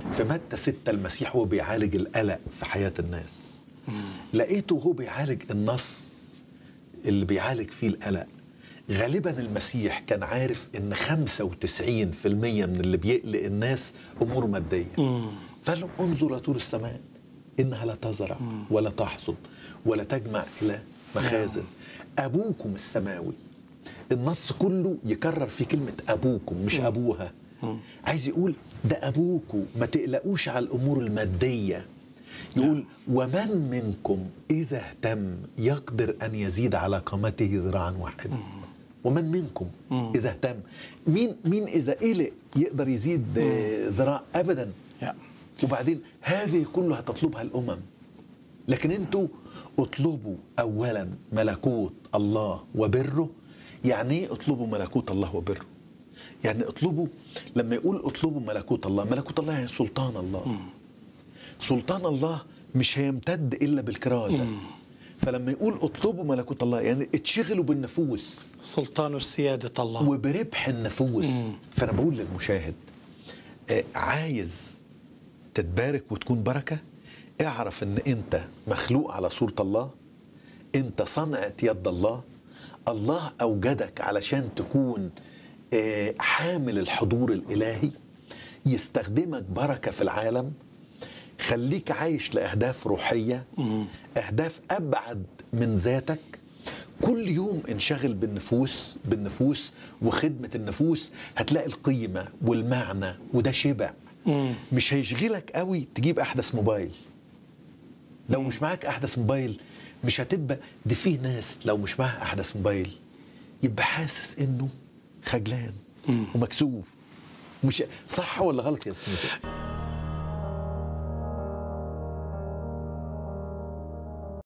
في متى ستة المسيح هو بيعالج القلق في حياة الناس لقيته هو بيعالج النص اللي بيعالج فيه القلق غالبا المسيح كان عارف ان 95% من اللي بيقلق الناس امور ماديه فقال لهم انظر لطور السماء انها لا تزرع ولا تحصد ولا تجمع الى مخازن ابوكم السماوي النص كله يكرر في كلمه ابوكم مش ابوها عايز يقول ده ابوكم ما تقلقوش على الامور الماديه يقول ومن منكم إذا اهتم يقدر أن يزيد على قامته ذراعا واحدا ومن منكم إذا اهتم مين مين إذا قلق يقدر يزيد آه، ذراع أبدا يا. وبعدين هذه كلها تطلبها الأمم لكن انتوا اطلبوا أولا ملكوت الله وبره يعني ايه اطلبوا ملكوت الله وبره يعني اطلبوا لما يقول اطلبوا ملكوت الله ملكوت الله يعني سلطان الله سلطان الله مش هيمتد الا بالكرازه فلما يقول اطلبوا ملكوت الله يعني اتشغلوا بالنفوس سلطان سيادة الله وبربح النفوس فانا بقول للمشاهد آه، عايز تتبارك وتكون بركه اعرف ان انت مخلوق على صوره الله انت صنعه يد الله الله اوجدك علشان تكون آه، حامل الحضور الالهي يستخدمك بركه في العالم خليك عايش لاهداف روحيه اهداف ابعد من ذاتك كل يوم انشغل بالنفوس بالنفوس وخدمه النفوس هتلاقي القيمه والمعنى وده شبع مش هيشغلك قوي تجيب احدث موبايل لو مش معاك احدث موبايل مش هتبقى دي فيه ناس لو مش معاها احدث موبايل يبقى حاسس انه خجلان ومكسوف مش صح ولا غلط يا استاذ